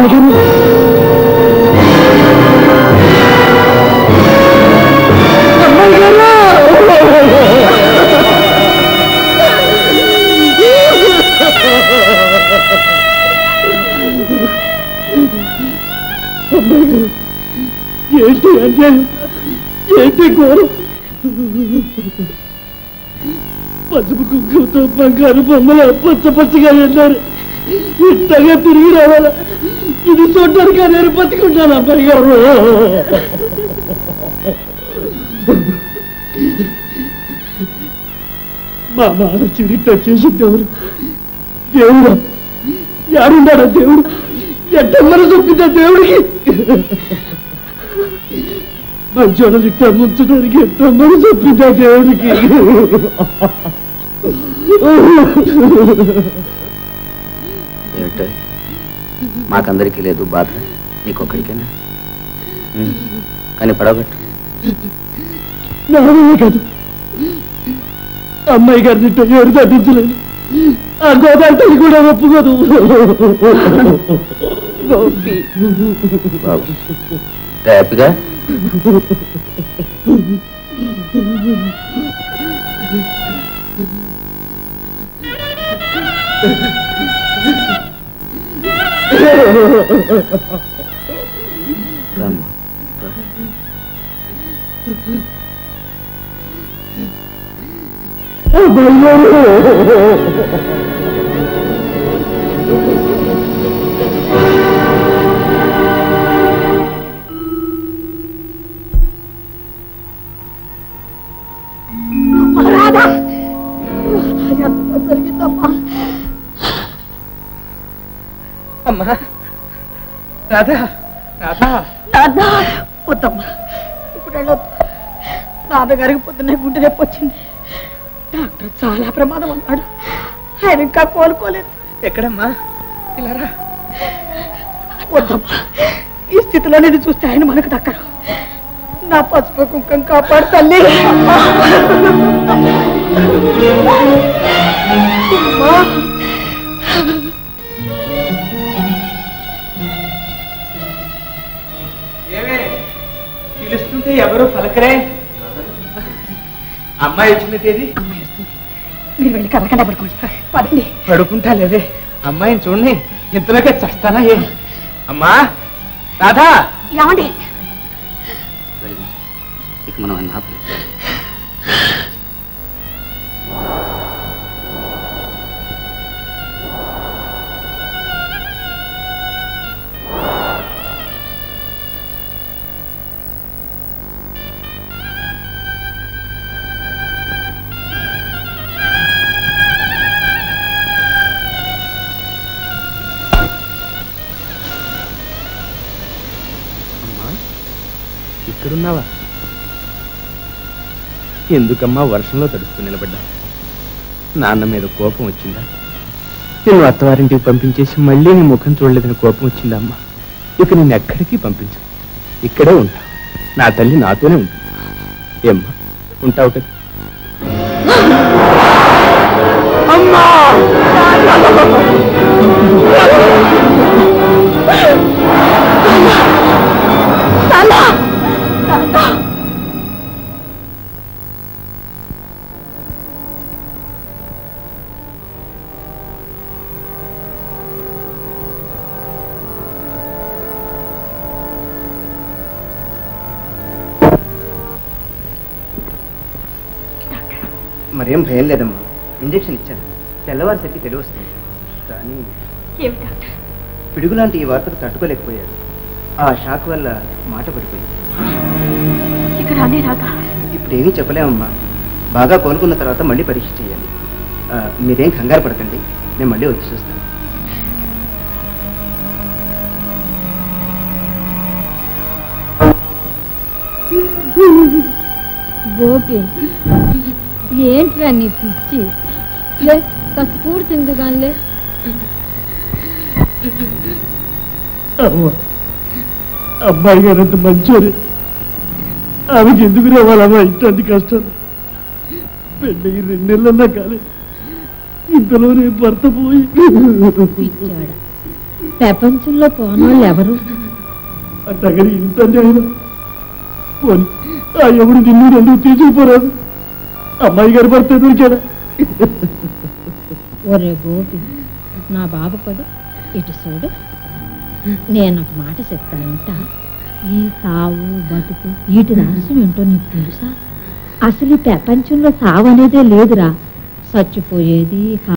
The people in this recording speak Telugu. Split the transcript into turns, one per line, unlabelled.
అమ్మాయి గారు అమ్మాయి గారు అమ్మాయి గారు ఏంటి అన్యాయం ఏంటి ఘోరం పసుపు కుంకుమతో బంగారు బొమ్మల పచ్చ పచ్చగా వెళ్ళారు ఇంతగా తిరిగి రావాలా ఇది చూడడానికి నేను బతికుంటాను అబ్బాయి గారు మా నాన్న చిరిట చేసింది ఎవరు దేవుడు యాడున్నాడా దేవుడు ఎట్ట మనసు ఒప్పిందా దేవుడికి మంచోడ చుట్టా ముంచడానికి ఎంత మనసు ఒప్పిందా దేవుడికి
ఏమిటో మాకందరికీ లేదు బాధ నీకొక్కడికేనా ఉమ్. కానీ పడవగట్టు
నావే కాదు అమ్మాయి గారిని ఎవరు తగ్గించలేదు ఆ గోదావరి తల్లి కూడా ఒప్పుకోదు
గోపి
బాబు హ్యాపీగా రామ్మా.
అమ్మాయి గారు
రాధా ఎంత జరిగిందమ్మా
అమ్మా రాధా రాధా
నాన్న వద్దమ్మా ఇప్పుడు వెళ్ళొద్దు నాన్నగారికి పొద్దున్నే గుండె నొప్పి వచ్చింది డాక్టర్ చాలా ప్రమాదం అన్నాడు ఆయన ఇంకా కోలుకోలేదు
ఎక్కడమ్మా ఇలా రా
వద్దమ్మా ఈ స్థితిలో నేను చూస్తే ఆయన మనకు దక్కరు నా పసుపు కుంకం కాపాడు తల్లి అమ్మా. అమ్మా.
ఏమే పిలుస్తుంటే ఎవరు పలకరే అమ్మాయి వచ్చినట్టేది
అమ్మాయి వస్తుంది మీరు వెళ్ళి కలకండా పడుకోండి పదండి
పడుకుంటా లేదే అమ్మాయిని చూడండి ఇంతలోకే చస్తానా ఏ అమ్మా రాధా
ఏమండి
వెళ్ళు. ఇక మనం అన్న ఆపలేం.
అమ్మా ఇక్కడున్నావా ఎందుకమ్మా వర్షంలో తడుస్తూ నిలబడ్డా నాన్న మీద కోపం వచ్చిందా నేను అత్తవారింటికి పంపించేసి మళ్ళీ నీ ముఖం చూడలేదని కోపం వచ్చిందా అమ్మా ఇక నేను ఎక్కడికి పంపించు ఇక్కడే ఉంటా నా తల్లి నాతోనే ఉంటుంది ఏమ్మా ఉంటావు కదా అమ్మా
మరేం భయం లేదమ్మా ఇంజెక్షన్ ఇచ్చాను తెల్లవారిసరికి తెలివి వస్తుంది కానీ
ఏమి డాక్టర్
పిడుగు లాంటి ఈ వార్తకు తట్టుకోలేకపోయారు ఆ షాక్ వల్ల మాట పడిపోయింది
ఇక్కడ అనే రాదా
ఇప్పుడు ఏమీ చెప్పలేమమ్మా బాగా కోలుకున్న తర్వాత మళ్ళీ పరీక్ష చేయాలి ఆ, మీరేం కంగారు పడకండి నేను మళ్ళీ వచ్చి చూస్తాను
గోపి ఏంట్రా నీ పిచ్చి లే కాస్త కూర్చుంది కానిలే
అమ్మ అమ్మాయి గారు అంత మంచోరు ఆమెకి ఎందుకు రావాలమ్మా ఇట్లాంటి కష్టం పెళ్ళి రెండు నెలలన్నా కాలేదు ఇంతలోనే భర్త పోయి
పిచ్చాడ ప్రపంచంలో పోనోళ్ళు ఎవరు
అట్టగని ఇంత అన్యాయం పోని ఆ ఎవడు నిన్ను ఎందుకు తీసుకుపోరాదు అమ్మాయి గారి భర్త దొరికాడా
ఒరే గోపి నా బాబు పడు ఇటు చూడు నేను ఒక మాట చెప్తానంట ఈ సావు బతుకు వీటి రహస్యం ఏంటో నీకు తెలుసా అసలు ఈ ప్రపంచంలో సావు అనేదే లేదురా చచ్చిపోయేది